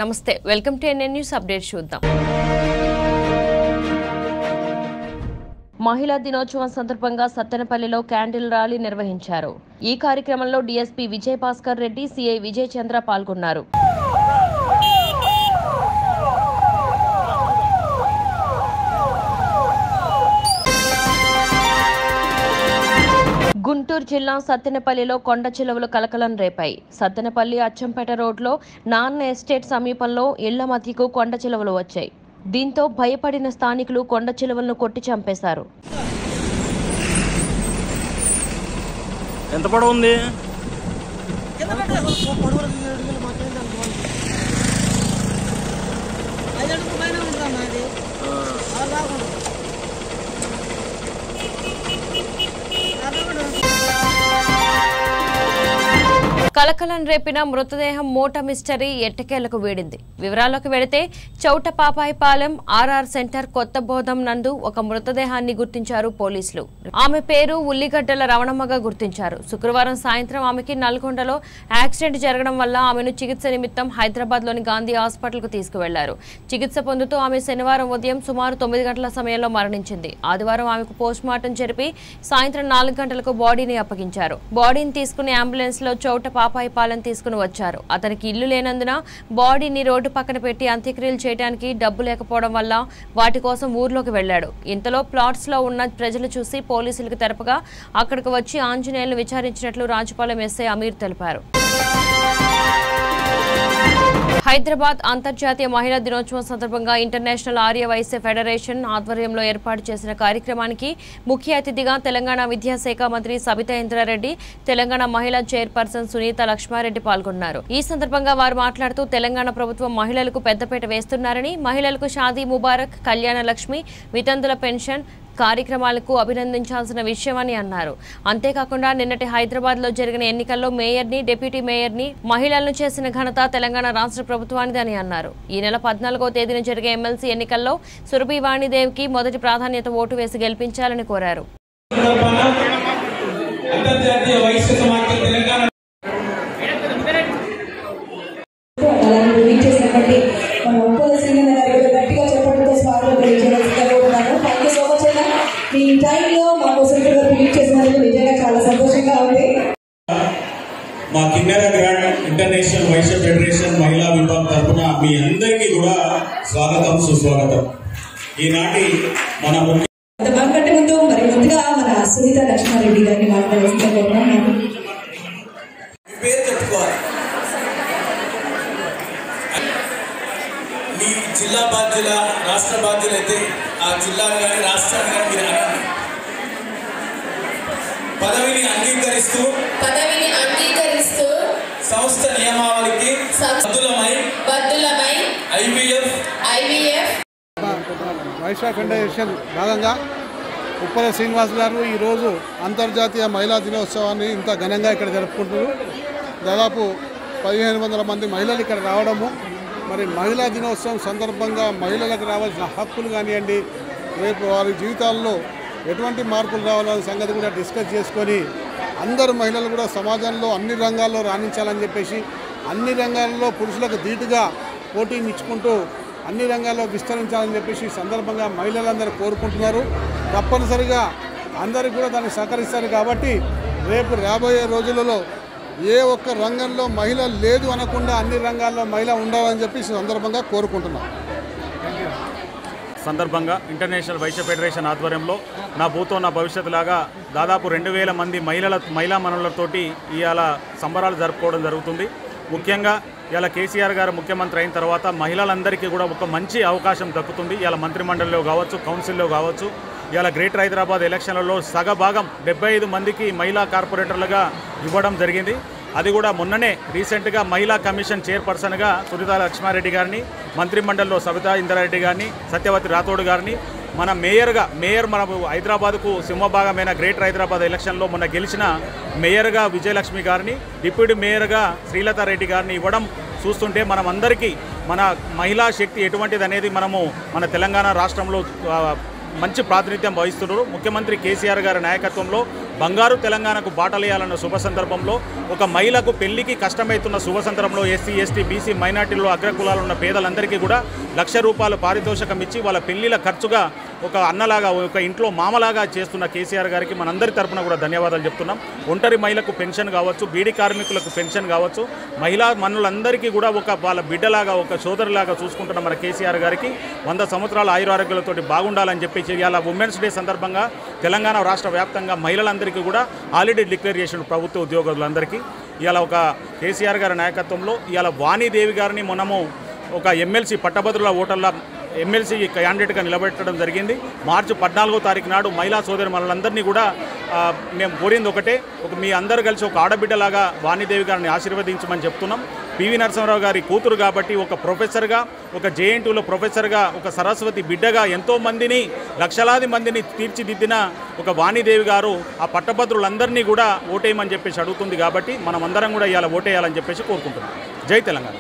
నమస్తే welcome to NN news update చూద్దాం మహిళా దినోత్సవం సందర్భంగా సత్తెనపల్లిలో క్యాండిల్ ర్యాలీ నిర్వహించారు ఈ కార్యక్రమంలో డీఎస్పీ విజయ్ భాస్కర్ రెడ్డి సిఐ విజయ్ చంద్ర పాల్గొన్నారు గుంటూరు జిల్లా సత్తెనపల్లిలో కొండ చిలువలు కలకలం రేపాయి సత్తెనపల్లి అచ్చంపేట రోడ్లో నాన్న ఎస్టేట్ సమీపంలో ఇళ్ల మధ్యకు కొండ చిలువలు వచ్చాయి దీంతో భయపడిన స్థానికులు కొండ చిలువలను కొట్టి చంపేశారు ఎంత పొడవు ఉంది కలకలం రేపిన మృతదేహం మూట మిస్టరీ ఎట్టకేలకు వేడింది వివరాల్లోకి వెళితే చౌట పాపాయిపాలెం ఆర్ఆర్ సెంటర్ కొత్త బోధం నందు ఒక మృతదేహాన్ని గుర్తించారు పోలీసులు ఆమె పేరు ఉల్లిగడ్డల రవణమ్మగా గుర్తించారు శుక్రవారం సాయంత్రం ఆమెకి నల్గొండలో యాక్సిడెంట్ జరగడం వల్ల ఆమెను చికిత్స నిమిత్తం హైదరాబాద్ లోని గాంధీ హాస్పిటల్ కు తీసుకువెళ్లారు చికిత్స పొందుతూ ఆమె శనివారం ఉదయం సుమారు తొమ్మిది గంటల సమయంలో మరణించింది ఆదివారం ఆమెకు పోస్ట్ మార్టం జరిపి సాయంత్రం నాలుగు గంటలకు బాడీని అప్పగించారు బాడీని తీసుకుని అంబులెన్స్ లో చౌట పాపాయిపాలెం తీసుకుని వచ్చారు అతనికి ఇల్లు లేనందున బాడీని రోడ్డు పక్కన పెట్టి అంత్యక్రియలు చేయడానికి డబ్బు లేకపోవడం వల్ల వాటి కోసం ఊర్లోకి వెళ్లాడు ఇంతలో ప్లాట్స్ లో ఉన్న ప్రజలు చూసి పోలీసులకు తెరపగా అక్కడికి వచ్చి ఆంజనేయులను విచారించినట్లు రాజపాలెం ఎస్ఐ అమీర్ తెలిపారు హైదరాబాద్ అంతర్జాతీయ మహిళా దినోత్సవం సందర్భంగా ఇంటర్నేషనల్ ఆర్య వైశ్య ఫెడరేషన్ ఆధ్వర్యంలో ఏర్పాటు చేసిన కార్యక్రమానికి ముఖ్య అతిథిగా తెలంగాణ విద్యాశాఖ మంత్రి సబితా ఇంద్రారెడ్డి తెలంగాణ మహిళా చైర్పర్సన్ సునీత లక్ష్మారెడ్డి పాల్గొన్నారు ఈ సందర్భంగా వారు మాట్లాడుతూ తెలంగాణ ప్రభుత్వం మహిళలకు పెద్దపీట వేస్తున్నారని మహిళలకు షాదీ ముబారక్ కళ్యాణ లక్ష్మి వితంతుల పెన్షన్ కార్యక్రమాలకు అభినందించాల్సిన విషయమని అన్నారు అంతేకాకుండా నిన్నటి హైదరాబాద్ లో జరిగిన ఎన్నికల్లో మేయర్ని డిప్యూటీ మేయర్ని మహిళలను చేసిన ఘనత తెలంగాణ రాష్ట్ర ప్రభుత్వానిదని అన్నారు ఈ నెల పద్నాలుగో తేదీన జరిగే ఎమ్మెల్సీ ఎన్నికల్లో సురభి వాణిదేవికి మొదటి ప్రాధాన్యత ఓటు వేసి గెలిపించాలని కోరారు అంతర్జాతీయ వైశ్య సమాఖ్య తెలంగాణ అలాంటి రిలీజ్ చేసినటువంటి మన ఒక్కల సింగన్న గారి కూడా గట్టిగా చెప్పడంతో స్వాగతం తెలియజేయవలసిందిగా కోరుతున్నాను థ్యాంక్ యూ సో మచ్ అన్న మీ టైంలో మా కోసం కూడా రిలీజ్ చేసినందుకు నిజంగా చాలా సంతోషంగా ఉంది మా కిన్నెర గ్రాండ్ ఇంటర్నేషనల్ వైశ్య ఫెడరేషన్ మహిళా విభాగం తరఫున మీ అందరికీ కూడా స్వాగతం సుస్వాగతం ఈనాటి మన ముఖ్య అంత మాకంటే ముందు మరి ముందుగా మన సునీత లక్ష్మారెడ్డి గారిని మాట్లాడాల్సిందిగా కోరుతున్నాను మీ పేరు చెప్పుకోవాలి మీ జిల్లా బాధ్యుల రాష్ట్ర బాధ్యులైతే ఆ జిల్లాను కానీ రాష్ట్రాన్ని కానీ మీరు అనండి పదవిని అంగీకరిస్తూ పదవిని అంగీకరిస్తూ సంస్థ నియమావళికి సంస్థ- బద్దులమై బద్దులమై ఐవీఎఫ్ ఐవీఎఫ్ వైశ్య ఫెడరేషన్ భాగంగా ఉప్పల శ్రీనివాస్ గారు ఈరోజు అంతర్జాతీయ మహిళా దినోత్సవాన్ని ఇంత ఘనంగా ఇక్కడ జరుపుకుంటున్నారు దాదాపు పదిహేను వందల మంది మహిళలు ఇక్కడ రావడము మరి మహిళా దినోత్సవం సందర్భంగా మహిళలకు రావాల్సిన హక్కులు కానివ్వండి రేపు వారి జీవితాల్లో ఎటువంటి మార్పులు రావాలనే సంగతి కూడా డిస్కస్ చేసుకొని అందరు మహిళలు కూడా సమాజంలో అన్ని రంగాల్లో రాణించాలని చెప్పేసి అన్ని రంగాల్లో పురుషులకు ధీటుగా పోటీని ఇచ్చుకుంటూ అన్ని రంగాల్లో విస్తరించాలని చెప్పేసి ఈ సందర్భంగా మహిళలందరూ కోరుకుంటున్నారు తప్పనిసరిగా అందరికి కూడా దాన్ని సహకరిస్తారు కాబట్టి రేపు రాబోయే రోజులలో ఏ ఒక్క రంగంలో మహిళ లేదు అనకుండా అన్ని రంగాల్లో మహిళ ఉండాలని చెప్పి ఈ సందర్భంగా కోరుకుంటున్నాం సందర్భంగా ఇంటర్నేషనల్ వైశ్య ఫెడరేషన్ ఆధ్వర్యంలో నా భూతో నా భవిష్యత్తు లాగా దాదాపు రెండు వేల మంది మహిళల మహిళా మనులతోటి ఇవాళ సంబరాలు జరుపుకోవడం జరుగుతుంది ముఖ్యంగా ఇలా కేసీఆర్ గారు ముఖ్యమంత్రి అయిన తర్వాత మహిళలందరికీ కూడా ఒక మంచి అవకాశం దక్కుతుంది ఇలా మంత్రిమండలిలో కావచ్చు కౌన్సిల్లో కావచ్చు ఇలా గ్రేటర్ హైదరాబాద్ ఎలక్షన్లలో సగభాగం డెబ్బై ఐదు మందికి మహిళా కార్పొరేటర్లుగా ఇవ్వడం జరిగింది అది కూడా మొన్ననే రీసెంట్గా మహిళా కమిషన్ చైర్పర్సన్గా సునీత లక్ష్మారెడ్డి గారిని మంత్రిమండలిలో సవితా ఇంద్రారెడ్డి గారిని సత్యవతి రాథోడ్ గారిని మన మేయర్గా మేయర్ మన హైదరాబాద్కు సింహభాగమైన గ్రేటర్ హైదరాబాద్ ఎలక్షన్లో మొన్న గెలిచిన మేయర్గా విజయలక్ష్మి గారిని డిప్యూటీ మేయర్గా శ్రీలతారెడ్డి గారిని ఇవ్వడం చూస్తుంటే మనం అందరికీ మన మహిళా శక్తి ఎటువంటిది అనేది మనము మన తెలంగాణ రాష్ట్రంలో ఆ, మంచి ప్రాతినిధ్యం వహిస్తున్నారు ముఖ్యమంత్రి కేసీఆర్ గారి నాయకత్వంలో బంగారు తెలంగాణకు బాటలేయాలన్న శుభ సందర్భంలో ఒక మహిళకు పెళ్లికి కష్టమవుతున్న శుభ సందర్భంలో ఎస్సీ ఎస్టీ బీసీ మైనార్టీలో అగ్రకులాలు ఉన్న పేదలందరికీ కూడా లక్ష రూపాయల పారితోషికం ఇచ్చి వాళ్ళ పెళ్లిల ఖర్చుగా ఒక అన్నలాగా ఒక ఇంట్లో మామలాగా చేస్తున్న కేసీఆర్ గారికి మనందరి తరపున కూడా ధన్యవాదాలు చెప్తున్నాం ఒంటరి మహిళకు పెన్షన్ కావచ్చు బీడీ కార్మికులకు పెన్షన్ కావచ్చు మహిళా మనులందరికీ కూడా ఒక వాళ్ళ బిడ్డలాగా ఒక సోదరులాగా చూసుకుంటున్న మన కేసీఆర్ గారికి వంద సంవత్సరాల ఆయురారోగ్యాలతోటి బాగుండాలని చెప్పి ఇవాళ ఉమెన్స్ డే సందర్భంగా తెలంగాణ రాష్ట్ర వ్యాప్తంగా మహిళలందరికీ కూడా హాలిడే డిక్లేర్ చేసిన ప్రభుత్వ ఉద్యోగులందరికీ ఇవాళ ఒక కేసీఆర్ గారి నాయకత్వంలో ఇవాళ వాణీదేవి గారిని మనము ఒక ఎమ్మెల్సీ పట్టభద్రుల ఓటర్ల ఎమ్మెల్సీ క్యాండిడేట్గా నిలబెట్టడం జరిగింది మార్చి పద్నాలుగో తారీఖు నాడు మహిళా సోదరి మనందరినీ కూడా ఆ, మేము కోరింది ఒకటే ఒక మీ అందరూ కలిసి ఒక ఆడబిడ్డలాగా వాణిదేవి గారిని ఆశీర్వదించమని చెప్తున్నాం పివి నరసింహారావు గారి కూతురు కాబట్టి ఒక ప్రొఫెసర్గా ఒక జేఎన్టీలో ప్రొఫెసర్గా ఒక సరస్వతి బిడ్డగా ఎంతో మందిని లక్షలాది మందిని తీర్చిదిద్దిన ఒక వాణిదేవి గారు ఆ పట్టభద్రులందరినీ కూడా ఓటేయమని చెప్పేసి అడుగుతుంది కాబట్టి మనం అందరం కూడా ఇవాళ ఓటేయాలని చెప్పేసి కోరుకుంటున్నాం జై తెలంగాణ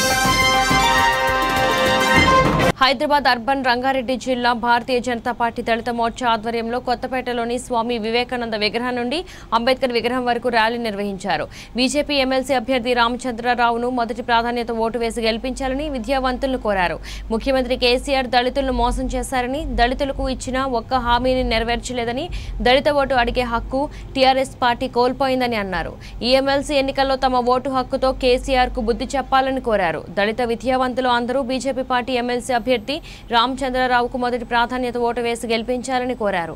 హైదరాబాద్ అర్బన్ రంగారెడ్డి జిల్లా భారతీయ జనతా పార్టీ దళిత మోర్చా ఆధ్వర్యంలో కొత్తపేటలోని స్వామి వివేకానంద విగ్రహం నుండి అంబేద్కర్ విగ్రహం వరకు ర్యాలీ నిర్వహించారు బీజేపీ ఎమ్మెల్సీ అభ్యర్థి రామచంద్రరావును మొదటి ప్రాధాన్యత ఓటు వేసి గెలిపించాలని విద్యావంతులను కోరారు ముఖ్యమంత్రి కేసీఆర్ దళితులను మోసం చేశారని దళితులకు ఇచ్చిన ఒక్క హామీని నెరవేర్చలేదని దళిత ఓటు అడిగే హక్కు టీఆర్ఎస్ పార్టీ కోల్పోయిందని అన్నారు ఈ ఎమ్మెల్సీ ఎన్నికల్లో తమ ఓటు హక్కుతో కేసీఆర్ కు బుద్ధి చెప్పాలని కోరారు దళిత విద్యావంతులు అందరూ బీజేపీ పార్టీ ఎమ్మెల్సీ అభ్యర్థి రామచంద్రరావుకు మొదటి ప్రాధాన్యత ఓటు వేసి గెలిపించాలని కోరారు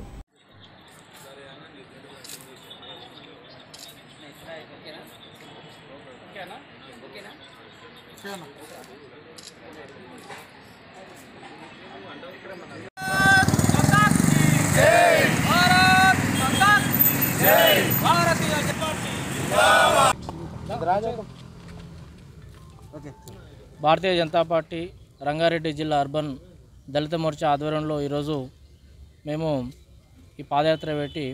భారతీయ జనతా పార్టీ రంగారెడ్డి జిల్లా అర్బన్ దళిత మోర్చా ఆధ్వర్యంలో ఈరోజు మేము ఈ పాదయాత్ర పెట్టి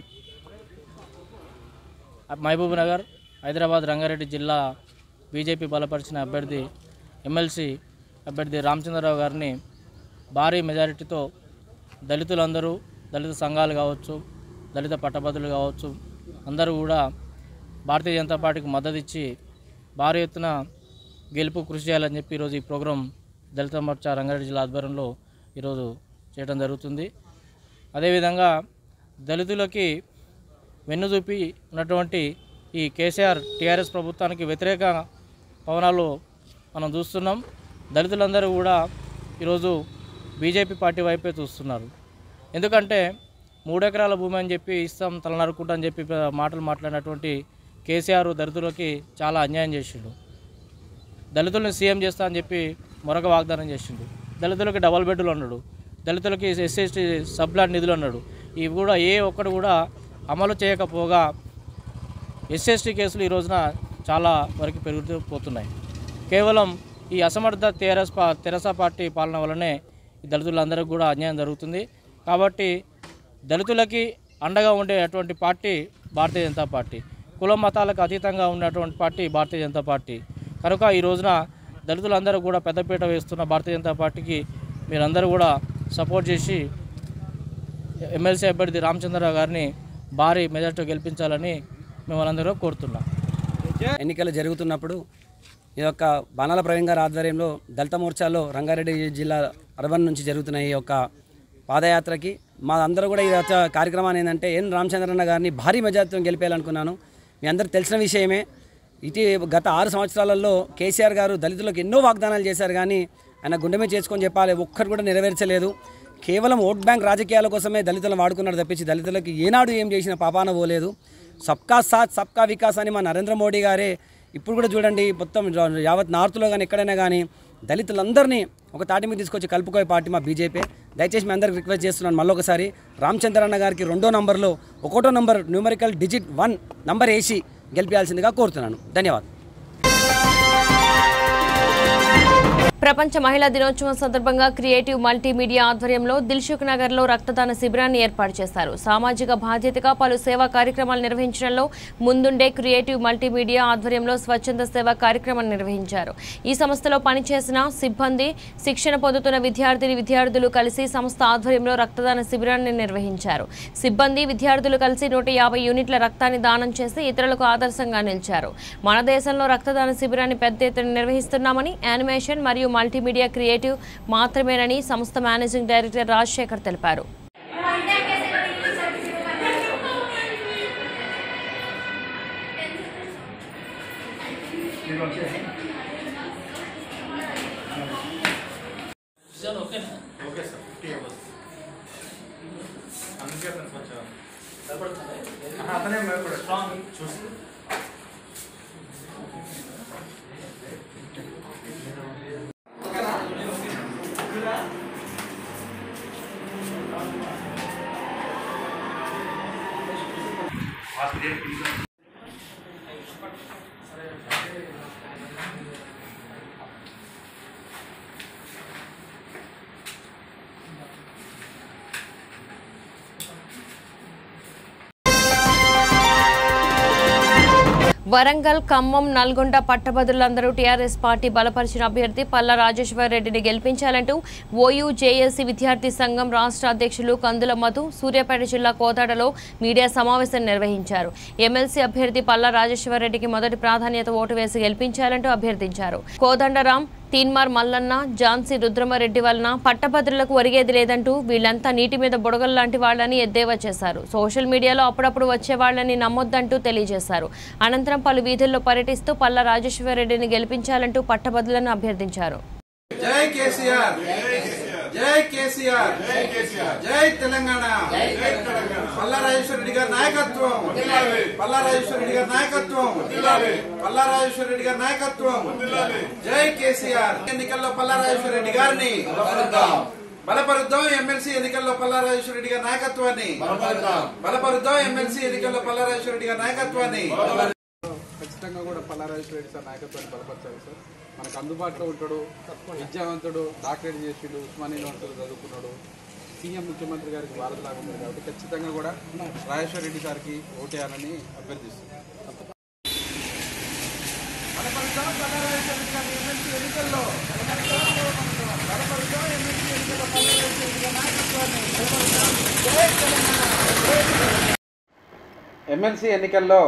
మహబూబ్ నగర్ హైదరాబాద్ రంగారెడ్డి జిల్లా బీజేపీ బలపరిచిన అభ్యర్థి ఎమ్మెల్సీ అభ్యర్థి రామచంద్రరావు గారిని భారీ మెజారిటీతో దళితులందరూ దళిత సంఘాలు కావచ్చు దళిత పట్టభద్రులు కావచ్చు అందరూ కూడా భారతీయ జనతా పార్టీకి మద్దతు ఇచ్చి భారీ ఎత్తున గెలుపు కృషి చేయాలని చెప్పి ఈరోజు ఈ ప్రోగ్రాం దళిత మోర్చా రంగారెడ్డి జిల్లా ఆధ్వర్యంలో ఈరోజు చేయడం జరుగుతుంది అదేవిధంగా దళితులకి వెన్నుచూపి ఉన్నటువంటి ఈ కేసీఆర్ టీఆర్ఎస్ ప్రభుత్వానికి వ్యతిరేక పవనాలు మనం చూస్తున్నాం దళితులందరూ కూడా ఈరోజు బీజేపీ పార్టీ వైపే చూస్తున్నారు ఎందుకంటే మూడెకరాల భూమి అని చెప్పి ఇస్తాం తలనరుకుంటా అని చెప్పి మాటలు మాట్లాడినటువంటి కేసీఆర్ దళితులకి చాలా అన్యాయం చేసిండు దళితులను సీఎం చేస్తా అని చెప్పి మరొక వాగ్దానం చేసిండు దళితులకి డబల్ బెడ్లు అన్నాడు దళితులకి ఎస్సీ ఎస్టీ సబ్లాట్ నిధులు అన్నాడు ఇవి కూడా ఏ ఒక్కడు కూడా అమలు చేయకపోగా ఎస్సీ కేసులు ఈ రోజున చాలా వరకు పెరుగుతూ పోతున్నాయి కేవలం ఈ అసమర్థ టీఆర్ఎస్ పా తెరసా పార్టీ పాలన వల్లనే ఈ దళితులందరికీ కూడా అన్యాయం జరుగుతుంది కాబట్టి దళితులకి అండగా ఉండేటువంటి పార్టీ భారతీయ జనతా పార్టీ కుల మతాలకు అతీతంగా ఉన్నటువంటి పార్టీ భారతీయ జనతా పార్టీ కనుక ఈ రోజున దళితులందరూ కూడా పెద్దపీట వేస్తున్న భారతీయ జనతా పార్టీకి మీరందరూ కూడా సపోర్ట్ చేసి ఎమ్మెల్సీ అభ్యర్థి రామచంద్రరావు గారిని భారీ మెజార్టీ గెలిపించాలని మిమ్మల్ని అందరూ కోరుతున్నాం ఎన్నికలు జరుగుతున్నప్పుడు ఈ యొక్క బాణాల ప్రవీణ్ గారి ఆధ్వర్యంలో దళిత మోర్చాలో రంగారెడ్డి జిల్లా అర్బన్ నుంచి జరుగుతున్న ఈ యొక్క పాదయాత్రకి మా అందరూ కూడా ఈ యొక్క కార్యక్రమాన్ని ఏంటంటే ఎన్ రామచంద్రన్న గారిని భారీ మెజార్టీతో గెలిపేయాలనుకున్నాను మీ అందరికి తెలిసిన విషయమే ఇటీ గత ఆరు సంవత్సరాలలో కేసీఆర్ గారు దళితులకు ఎన్నో వాగ్దానాలు చేశారు కానీ ఆయన గుండె మీద చేసుకొని చెప్పాలి ఒక్కటి కూడా నెరవేర్చలేదు కేవలం ఓట్ బ్యాంక్ రాజకీయాల కోసమే దళితులను వాడుకున్నారు తప్పించి దళితులకు ఏనాడు ఏం చేసిన పాపాన పోలేదు సబ్కా సాత్ సబ్కా వికాస్ అని మా నరేంద్ర మోడీ గారే ఇప్పుడు కూడా చూడండి మొత్తం యావత్ నార్త్లో కానీ ఎక్కడైనా కానీ దళితులందరినీ ఒక తాటి మీద తీసుకొచ్చి కలుపుకోయే పార్టీ మా బీజేపీ దయచేసి మీ అందరికి రిక్వెస్ట్ చేస్తున్నాను మళ్ళొకసారి రామచంద్రన్న గారికి రెండో నంబర్లో ఒకటో number numerical digit one number వేసి గెలిపించాల్సిందిగా కోరుతున్నాను ధన్యవాదాలు ప్రపంచ మహిళా దినోత్సవం సందర్భంగా క్రియేటివ్ మల్టీమీడియా ఆధ్వర్యంలో దిల్సుఖ్ నగర్ లో రక్తదాన శిబిరాన్ని ఏర్పాటు చేశారు సామాజిక బాధ్యతగా పలు సేవా కార్యక్రమాలు నిర్వహించడంలో ముందుండే క్రియేటివ్ మల్టీమీడియా ఆధ్వర్యంలో స్వచ్ఛంద సేవా కార్యక్రమం నిర్వహించారు ఈ సంస్థలో పనిచేసిన సిబ్బంది శిక్షణ పొందుతున్న విద్యార్థిని విద్యార్థులు కలిసి సంస్థ ఆధ్వర్యంలో రక్తదాన శిబిరాన్ని నిర్వహించారు సిబ్బంది విద్యార్థులు కలిసి నూట యాభై యూనిట్ల రక్తాన్ని దానం చేసి ఇతరులకు ఆదర్శంగా నిలిచారు మన దేశంలో రక్తదాన శిబిరాన్ని పెద్ద ఎత్తున నిర్వహిస్తున్నామని యానిమేషన్ మరియు మల్టీమీడియా క్రియేటివ్ మాత్రమేనని సంస్థ మేనేజింగ్ డైరెక్టర్ రాజశేఖర్ తెలిపారు ఓకే సార్ ఫిఫ్టీ అవర్స్ అందుకే అతను కొంచెం ఆహా, అతనే భయపడాడు స్ట్రాంగ్ చూసి వరంగల్ ఖమ్మం నల్గొండ పట్టభద్రులందరూ టీఆర్ఎస్ పార్టీ బలపరిచిన అభ్యర్థి పల్లా రాజేశ్వర్ రెడ్డిని గెలిపించాలంటూ ఓయూ జేఏసీ విద్యార్థి సంఘం రాష్ట్ర అధ్యక్షులు కందుల మధు సూర్యాపేట జిల్లా కోదాడలో మీడియా సమావేశం నిర్వహించారు ఎమ్మెల్సీ అభ్యర్థి పల్లా రాజేశ్వర్ రెడ్డికి మొదటి ప్రాధాన్యత ఓటు వేసి గెలిపించాలంటూ అభ్యర్థించారు కోదండరాం తీన్మార్ మల్లన్న ఝాన్సీ రుద్రమరెడ్డి వలన పట్టభద్రులకు ఒరిగేది లేదంటూ వీళ్ళంతా నీటి మీద బుడగల్లాంటి వాళ్ళని ఎద్దేవా చేశారు సోషల్ మీడియాలో అప్పుడప్పుడు వచ్చే వాళ్ళని నమ్మొద్దంటూ తెలియజేశారు అనంతరం పలు వీధుల్లో పర్యటిస్తూ పల్లా రాజేశ్వరరెడ్డిని గెలిపించాలంటూ పట్టభద్రులను అభ్యర్థించారు జై కేసీఆర్ జై కేసీఆర్ జై తెలంగాణ పల్లా రాజేశ్వర రెడ్డి గారి నాయకత్వం పల్లా రాజేశ్వర రెడ్డి గారి నాయకత్వం పల్లా రాజేశ్వర రెడ్డి గారి నాయకత్వం జై కేసీఆర్ ఎన్నికల్లో పల్లా రాజేశ్వర రెడ్డి గారిని బలపరుద్దాం ఎమ్మెల్సీ ఎన్నికల్లో పల్లా రాజేశ్వర రెడ్డి గారి నాయకత్వాన్ని బలపరుద్దాం ఎమ్మెల్సీ ఎన్నికల్లో పల్లా రాజేశ్వర రెడ్డి గారి నాయకత్వాన్ని ఖచ్చితంగా కూడా పల్లారాజేశ్వర రెడ్డి సార్ నాయకత్వాన్ని బలపరచాలి సార్ మనకు అందుబాటులో ఉంటాడు విద్యావంతుడు డాక్టరేట్ చేసిండు ఉస్మాన్ యూనివర్సిటీ చదువుకున్నాడు సీఎం ముఖ్యమంత్రి గారికి వారధిలాగా ఉన్నాడు కాబట్టి ఖచ్చితంగా కూడా రాజేశ్వర రెడ్డి గారికి ఓటేయాలని అభ్యర్థిస్తున్నాను బలపరుద్దాం పల్లా రాజేశ్వర రెడ్డి గారి ఎమ్మెల్సీ ఎన్నికల్లో బలపరుద్దాం ఎమ్మెల్సీ ఎన్నికల్లో పల్లా రాజేశ్వర రెడ్డి గారి నాయకత్వాన్ని జై తెలంగాణ ఎమ్మెల్సీ ఎన్నికల్లో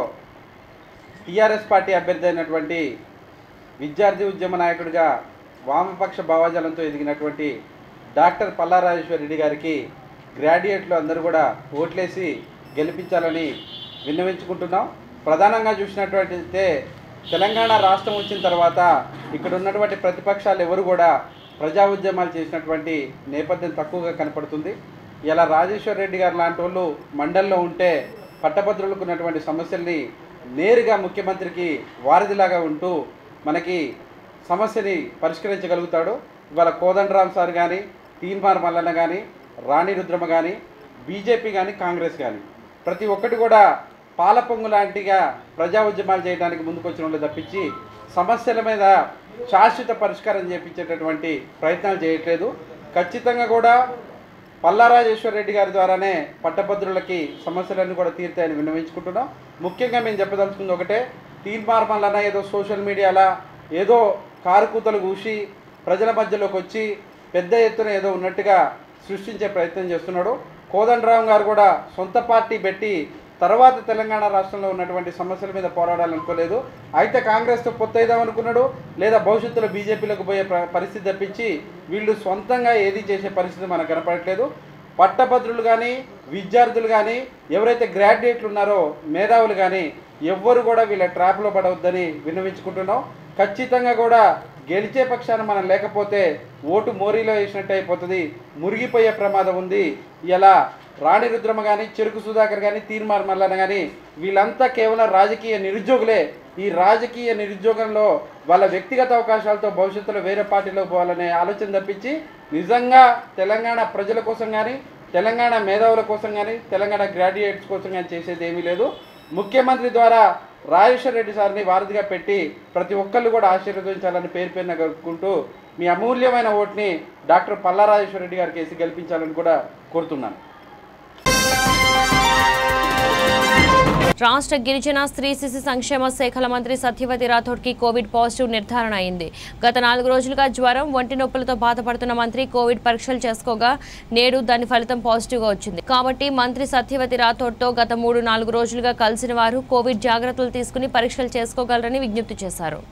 టీఆర్ఎస్ పార్టీ అభ్యర్థి అయినటువంటి విద్యార్థి ఉద్యమ నాయకుడిగా వామపక్ష భావజాలంతో ఎదిగినటువంటి డాక్టర్ పల్లారాజేశ్వర రెడ్డి గారికి గ్రాడ్యుయేట్లు అందరూ కూడా ఓట్లేసి గెలిపించాలని విన్నవించుకుంటున్నాం ప్రధానంగా చూసినట్లయితే తెలంగాణ రాష్ట్రం వచ్చిన తర్వాత ఇక్కడ ఉన్నటువంటి ప్రతిపక్షాలు ఎవరు కూడా ప్రజా ఉద్యమాలు చేసినటువంటి నేపథ్యం తక్కువగా కనపడుతుంది ఇలా రాజేశ్వర్ రెడ్డి గారు లాంటి వాళ్ళు మండల్లో ఉంటే పట్టభద్రులకు ఉన్నటువంటి సమస్యల్ని నేరుగా ముఖ్యమంత్రికి వారధిలాగా ఉంటూ మనకి సమస్యని పరిష్కరించగలుగుతాడు ఇవాళ కోదండరామ్ సార్ కానీ తీన్మార్ మల్లన్న కానీ రాణి రుద్రమ కానీ బీజేపీ కానీ కాంగ్రెస్ కానీ ప్రతి ఒక్కటి కూడా పాలపొంగు లాంటిగా ప్రజా ఉద్యమాలు చేయడానికి ముందుకొచ్చిన వాళ్ళు తప్పించి సమస్యల మీద శాశ్వత పరిష్కారం చేపించేటటువంటి ప్రయత్నాలు చేయట్లేదు ఖచ్చితంగా కూడా పల్లారాజేశ్వర రెడ్డి గారి ద్వారానే పట్టభద్రులకి సమస్యలన్నీ కూడా తీరుతాయని విన్నవించుకుంటున్నాం ముఖ్యంగా మేము చెప్పదలుచుకుంది ఒకటే తీర్మార్ మల్లన్న ఏదో సోషల్ మీడియాలో ఏదో కారుకూతలు కూసి ప్రజల మధ్యలోకి వచ్చి పెద్ద ఎత్తున ఏదో ఉన్నట్టుగా సృష్టించే ప్రయత్నం చేస్తున్నాడు కోదండరాం గారు కూడా సొంత పార్టీ పెట్టి తర్వాత తెలంగాణ రాష్ట్రంలో ఉన్నటువంటి సమస్యల మీద పోరాడాలనుకోలేదు అయితే కాంగ్రెస్తో పొత్తైదాం అనుకున్నాడు లేదా భవిష్యత్తులో బీజేపీలోకి పోయే ప్ర- పరిస్థితి తప్పించి వీళ్ళు సొంతంగా ఏది చేసే పరిస్థితి మనకు కనపడట్లేదు పట్టభద్రులు కానీ విద్యార్థులు కానీ ఎవరైతే గ్రాడ్యుయేట్లు ఉన్నారో మేధావులు కానీ ఎవ్వరు కూడా వీళ్ళ ట్రాప్లో పడవద్దని విన్నవించుకుంటున్నాం ఖచ్చితంగా కూడా గెలిచే పక్షాన మనం లేకపోతే ఓటు మోరీలో వేసినట్టు అయిపోతుంది మురిగిపోయే ప్రమాదం ఉంది ఇలా రాణి రుద్రమ కానీ చెరుకు సుధాకర్ కానీ తీర్మార్ మల్లన్న కానీ వీళ్ళంతా కేవలం రాజకీయ నిరుద్యోగులే ఈ రాజకీయ నిరుద్యోగంలో వాళ్ళ వ్యక్తిగత అవకాశాలతో భవిష్యత్తులో వేరే పార్టీలో పోవాలనే ఆలోచన తప్పించి నిజంగా తెలంగాణ ప్రజల కోసం కానీ తెలంగాణ మేధావుల కోసం కానీ తెలంగాణ గ్రాడ్యుయేట్స్ కోసం కానీ చేసేది ఏమీ లేదు ముఖ్యమంత్రి ద్వారా రాజేశ్వర రెడ్డి సార్ని వారధిగా పెట్టి ప్రతి ఒక్కళ్ళు కూడా ఆశీర్వదించాలని పేరు పేరున కలుపుకుంటూ మీ అమూల్యమైన ఓట్ని డాక్టర్ పల్లా రాజేశ్వర రెడ్డి గారికి వేసి గెలిపించాలని కూడా కోరుతున్నాను రాష్ట్ర గిరిజన స్త్రీ శిశు సంక్షేమ శాఖల మంత్రి సత్యవతి రాథోడ్కి కోవిడ్ పాజిటివ్ నిర్ధారణ అయింది గత నాలుగు రోజులుగా జ్వరం ఒంటి నొప్పులతో బాధపడుతున్న మంత్రి కోవిడ్ పరీక్షలు చేసుకోగా నేడు దాని ఫలితం పాజిటివ్గా వచ్చింది కాబట్టి మంత్రి సత్యవతి రాథోడ్తో గత మూడు నాలుగు రోజులుగా కలిసిన వారు కోవిడ్ జాగ్రత్తలు తీసుకుని పరీక్షలు చేసుకోగలరని విజ్ఞప్తి చేశారు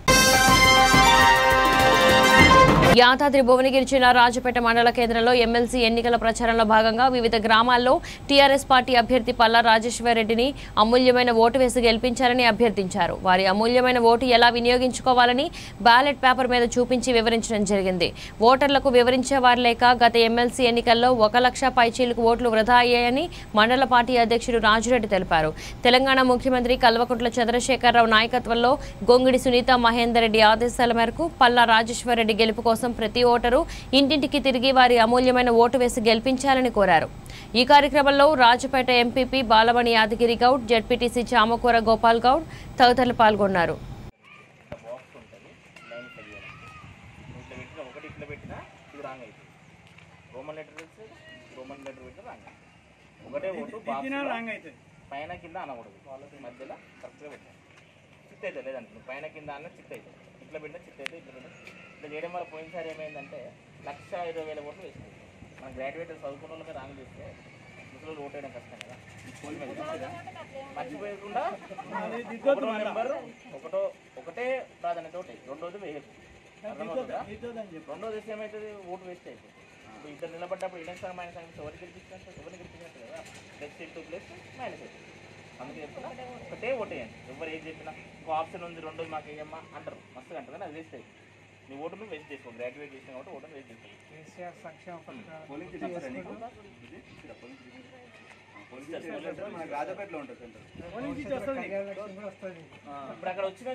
యాదాద్రి భువనగిరి జిల్లా రాజపేట మండల కేంద్రంలో ఎమ్మెల్సీ ఎన్నికల ప్రచారంలో భాగంగా వివిధ గ్రామాల్లో టీఆర్ఎస్ పార్టీ అభ్యర్థి పల్లా రాజేశ్వర్ రెడ్డిని అమూల్యమైన ఓటు వేసి గెలిపించాలని అభ్యర్థించారు వారి అమూల్యమైన ఓటు ఎలా వినియోగించుకోవాలని బ్యాలెట్ పేపర్ మీద చూపించి వివరించడం జరిగింది ఓటర్లకు వివరించేవారు లేక గత ఎమ్మెల్సీ ఎన్నికల్లో ఒక లక్ష పైచీలకు ఓట్లు వృధా అయ్యాయని మండల పార్టీ అధ్యక్షుడు రాజురెడ్డి తెలిపారు తెలంగాణ ముఖ్యమంత్రి కల్వకుంట్ల చంద్రశేఖరరావు నాయకత్వంలో గొంగిడి సునీత మహేందర్ రెడ్డి ఆదేశాల మేరకు పల్లా రాజేశ్వర్ రెడ్డి గెలుపు కోసం ప్రతి ఓటరు ఇంటింటికి తిరిగి వారి అమూల్యమైన ఓటు వేసి గెలిపించాలని కోరారు ఈ కార్యక్రమంలో రాజపేట ఎంపీపీ బాలమణి యాదగిరి గౌడ్ జడ్పీటీసీ చామకూర గోపాల్ గౌడ్ తదితరులు పాల్గొన్నారు ఇట్లా పెట్టిన ఒకటి ఇట్లా పెట్టినా ఇది రాంగ్ అవుతుంది రోమన్ లెటర్ వేస్తే రోమన్ లెటర్ పెట్టిన రాంగ్ ఒకటే ఓటు దిద్దినా wrong అవుతుంది. పైన కింద అనకూడదు వాళ్ళకి మధ్యలో కరెక్ట్గా పెట్టాలి చిత్ అవుతుంది లేదంటే నువ్వు పైన కింద అన్న చిత్ అవుతుంది ఇట్లా పెట్టినా చిత్ అవుతుంది ఇట్లా పెట్టినా ఇట్లా చేయడం వల్ల పోయినసారి ఏమైందంటే లక్ష ఇరవై వేల ఓట్లు వేస్తుంది మనం గ్రాడ్యుయేట్ చదువుకున్న వాళ్ళకి రాంగ్ చేస్తే ముసలి ఓటు వేయడం కష్టం కదా స్కూల్ మీద కదా. మర్చిపోయకుండా ఒకటో నెంబర్ ఒకటో ఒకటే ప్రాధాన్యత ఒకటి రెండోది వేయకు అర్థమవుతుందా రెండోది వేస్తే ఏమవుతుంది ఓటు వేస్ట్ అయిపోతుంది ఇప్పుడు ఇద్దరు నిలబడ్డప్పుడు ఇండియన్ సార్ మైనస్ అని ఎవరు గెలిపించినట్టు ఎవరిని గెలిపించినట్టు కదా ప్లస్ ఇంటూ ప్లస్ మైనస్ అవుతుంది అందుకే చెప్తున్నా ఒకటే ఓటు వేయండి ఎవరు ఏం చెప్పినా ఇంకో ఆప్షన్ ఉంది రెండోది మాకు వేయమ్మా అంటారు మస్తుగా అంటారు కానీ అది వేస్ట్ అవుతుంది నీ ఓటును వేస్ట్ చేసుకో గ్రాడ్యుయేట్ చేసిన కాబట్టి ఓటును వేస్ట్ చేసుకో కేసీఆర్ సంక్షేమ పథకాలు పోలీస్ తీసుకొని- మనకు రాజపేటలో ఉంటుంది సెంటర్ పోలీస్ నుంచి వస్తుంది. కళ్యాణ లక్ష్మి కూడా వస్తుంది. ఇప్పుడు అక్కడ వచ్చిన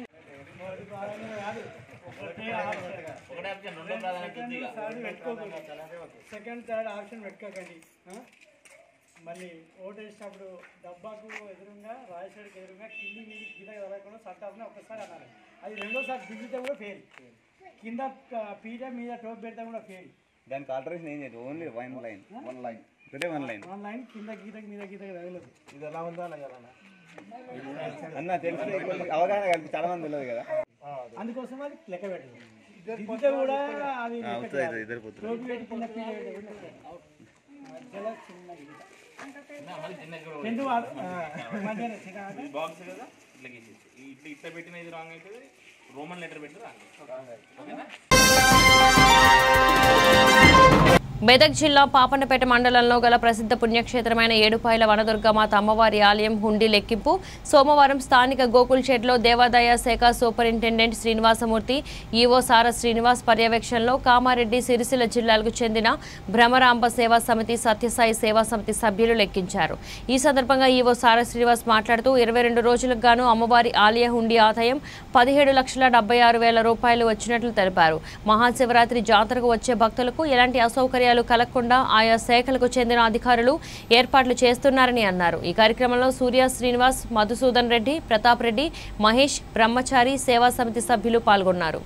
ఒకటే ఆప్షన్. ఒకటే ఆప్షన్ రెండో ప్రాధాన్యత ఉంది ఇక. థర్డ్ పెట్టుకోకూడదు. సెకండ్ థర్డ్ ఆప్షన్ పెట్టుకోకండి ఆ? మళ్ళీ ఓటు వేసినప్పుడు డబ్బాకు ఎదురుగా రాజశేఖర్కి ఎదురుగా కింది మీద కింద వెళ్ళకుండా సట్టాపున ఒక్కసారి అన్నారు అది రెండోసారి దిగితే కూడా ఫెయిల్ కింద ఆ, పీట మీద టోప్ పెడితే కూడా ఫెయిల్ దానికి ఆల్టరేషన్ ఏం చేయదు only one line one line ఒకటే వన్ లైన్ వన్ లైన్ కింద గీత మీద గీత తగలదు ఇది ఎలా ఉందా అలా కదా అన్న తెలిసి కొంచెం అవగాహన కలిపి చాలా మంది తెలియదు కదా అందుకోసం అది లెక్క పెట్టదు దిగితే కూడా అది ఆ, లెక్క అవుతుంది, చేయాలి. అవుతుంది, ఇద్దరు పోతున్నారు. టోపీ పెట్టి కింద పీట పెట్టి కూడా లెక్క చేయాలి. మధ్యలో చిన్న గీత రెండు వాడు- ఆ, మధ్యలో చిన్న ఆట. ఇది బాక్స్ కదా ఇట్లా గీసేసి ఈ ఇట్లా ఇట్లా పెట్టిన ఇది రాంగ్ అవుతుంది రోమన్ లెటర్ పెట్టి రాంగ్ ఓకేనా మెదక్ జిల్లా పాపన్నపేట మండలంలో గల ప్రసిద్ధ పుణ్యక్షేత్రమైన ఏడుపాయల వనదుర్గమాత అమ్మవారి ఆలయం హుండీ లెక్కింపు సోమవారం స్థానిక గోకుల్ షెడ్లో దేవాదాయ శాఖ సూపరింటెండెంట్ శ్రీనివాసమూర్తి ఈవో సార శ్రీనివాస్ పర్యవేక్షణలో కామారెడ్డి సిరిసిల్ల జిల్లాలకు చెందిన భ్రమరాంబ సేవా సమితి సత్యసాయి సేవా సమితి సభ్యులు లెక్కించారు ఈ సందర్భంగా ఈవో సార శ్రీనివాస్ మాట్లాడుతూ ఇరవై రెండు రోజులకు గాను అమ్మవారి ఆలయ హుండీ ఆదాయం పదిహేడు లక్షల డెబ్బై ఆరు వేల రూపాయలు వచ్చినట్లు తెలిపారు మహాశివరాత్రి జాతరకు వచ్చే భక్తులకు ఎలాంటి అసౌకర్యాలు కలగకుండా ఆయా శాఖలకు చెందిన అధికారులు ఏర్పాట్లు చేస్తున్నారని అన్నారు ఈ కార్యక్రమంలో సూర్య శ్రీనివాస్ మధుసూదన్ రెడ్డి ప్రతాప్ రెడ్డి మహేష్ బ్రహ్మచారి సేవా సమితి సభ్యులు పాల్గొన్నారు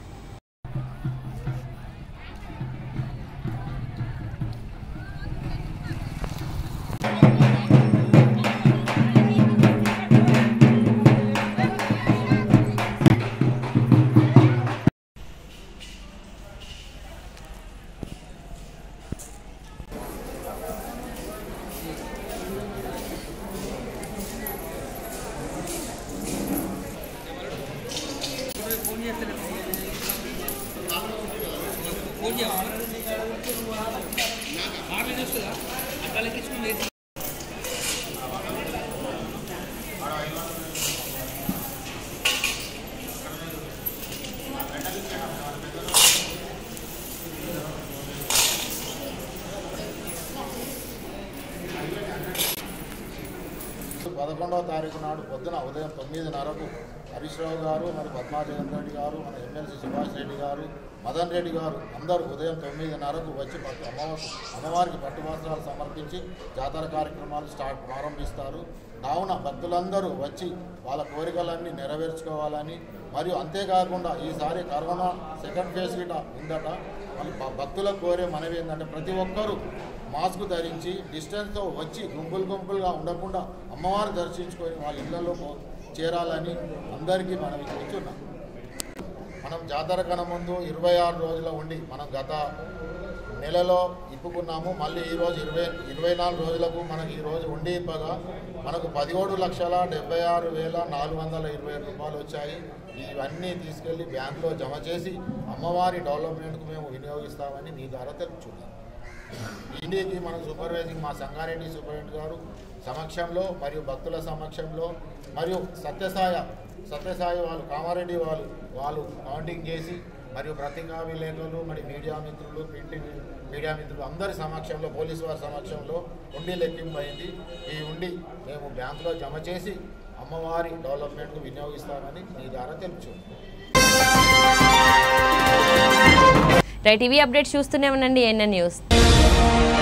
పదకొండవ తారీఖు నాడు పొద్దున ఉదయం తొమ్మిదిన్నరకు హరీష్ రావు గారు మరి పద్మాజగన్ రెడ్డి గారు మన ఎమ్మెల్సీ సుభాష్ రెడ్డి గారు మదన్ రెడ్డి గారు అందరూ ఉదయం తొమ్మిదిన్నరకు వచ్చి పట్టు అమ్మవారి అమ్మవారికి పట్టు వస్త్రాలు సమర్పించి జాతర కార్యక్రమాలు స్టార్ట్ ప్రారంభిస్తారు కావున భక్తులందరూ వచ్చి వాళ్ళ కోరికలన్నీ నెరవేర్చుకోవాలని మరియు అంతేకాకుండా ఈసారి కరోనా సెకండ్ ఫేజ్ గిట ఉందట మళ్ళీ భ- భక్తులకు కోరే మనవి ఏంటంటే ప్రతి ఒక్కరూ మాస్క్ ధరించి డిస్టెన్స్తో వచ్చి గుంపులు గుంపులుగా ఉండకుండా అమ్మవారు దర్శించుకొని వాళ్ళ ఇళ్లలో పో- చేరాలని అందరికీ మనం కూర్చున్నాం మనం జాతర కన్నా ముందు ఇరవై ఆరు రోజుల ఉండి మనం గత నెలలో ఇప్పుకున్నాము మళ్ళీ ఈరోజు ఇరవై ఇరవై నాలుగు రోజులకు మనకి ఈరోజు ఉండి ఇప్పగా మనకు పదిహేడు లక్షల డెబ్బై ఆరు వేల నాలుగు వందల ఇరవై ఏడు రూపాయలు వచ్చాయి ఇవన్నీ తీసుకెళ్లి బ్యాంకులో జమ చేసి అమ్మవారి డెవలప్మెంట్కు మేము వినియోగిస్తామని మీ ద్వారా తెలుపుచున్నాం ఇండియాకి మన సూపర్వైజింగ్ మా సంగారెడ్డి సూపరింటెండెంట్ గారు సమక్షంలో మరియు భక్తుల సమక్షంలో మరియు సత్యసాయ సత్యసాయి వాళ్ళు కామారెడ్డి వాళ్ళు వాళ్ళు కౌంటింగ్ చేసి మరియు పత్రికా విలేకరులు మరి మీడియా మిత్రులు ప్రింట్ మీడియా మిత్రులు అందరి సమక్షంలో పోలీసు వారి సమక్షంలో ఉండి లెక్కింపు అయింది ఈ ఉండి మేము బ్యాంకులో జమ చేసి అమ్మవారి డెవలప్మెంట్కు వినియోగిస్తామని మీ ద్వారా తెలుసు రైట్ ఇవి అప్డేట్ చూస్తూనే ఉండండి ఎన్ఎన్ న్యూస్